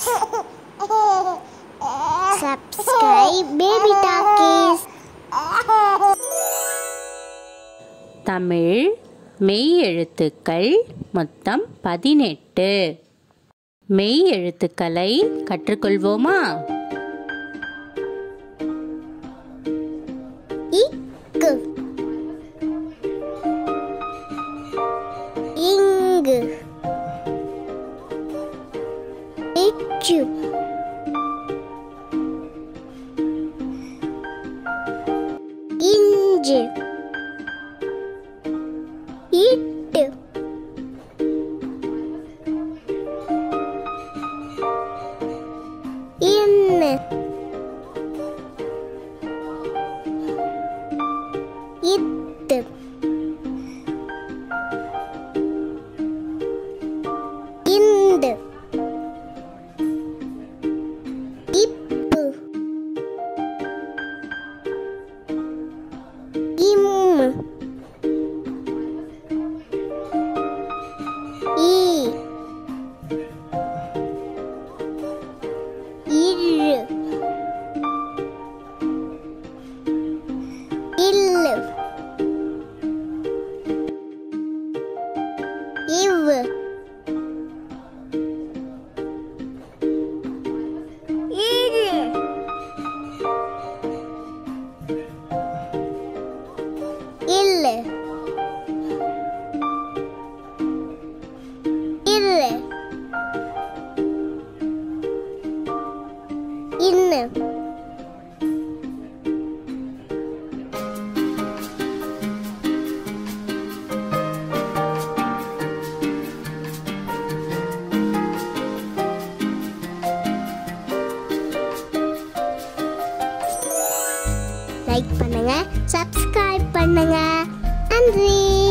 Subscribe Baby Talkies. Tamil மெய் எழுத்துக்கள் மொத்தம் பதினெட்டு மெய் எழுத்துக்களை கற்றுக்கொள்வோமா இக்கு இங்கு இச்சு இஞ்சு இட்டு இன்னு இத்து இந்து இப்பு இம்மு ஈ இரு இல்லு இவ்வு இரு இல்லு இல்லு இன்னு லைக் பண்ணுங்க சப்ஸ்கிரைப் பண்ணுங்க நன்றி